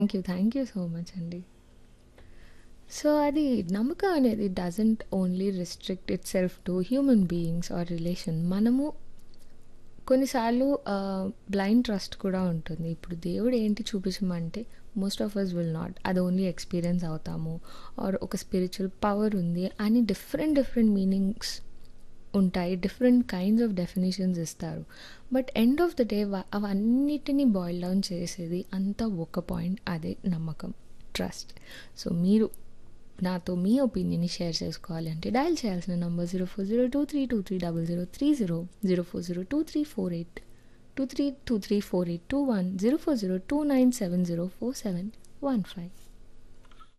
Thank you. Thank you so much అండి. So, అది నమ్మకం అనేది doesn't only restrict itself to human beings or relation. మనము కొన్నిసార్లు ఆహ్, బ్లైండ్ ట్రస్ట్ కూడా ఉంటుంది. ఇప్పుడు దేవుడు ఏంటి చూపించమంటే most of us will not. అది ఓన్లీ ఎక్స్‌పీరియన్స్ అవుతాము. ఆర్ ఒక స్పిరిచ్యువల్ పవర్ ఉంది అని డిఫరెంట్ డిఫరెంట్ మీనింగ్స్ ఉంటాయి. డిఫరెంట్ కైండ్స్ ఆఫ్ డెఫినిషన్స్ ఇస్తారు. But end of the day వ అవన్నిటిని బాయిల్ డౌన్ చేసేది అంతా ఒక పాయింట్ అదే నమ్మకం. ట్రస్ట్. సో, మీరు నాతో మీ ఒపీనియన్‌ని షేర్ చేసుకోవాలి అంటే డయల్ చేయాల్సిన నంబర్ 0402323030 0402348232348210 04029704715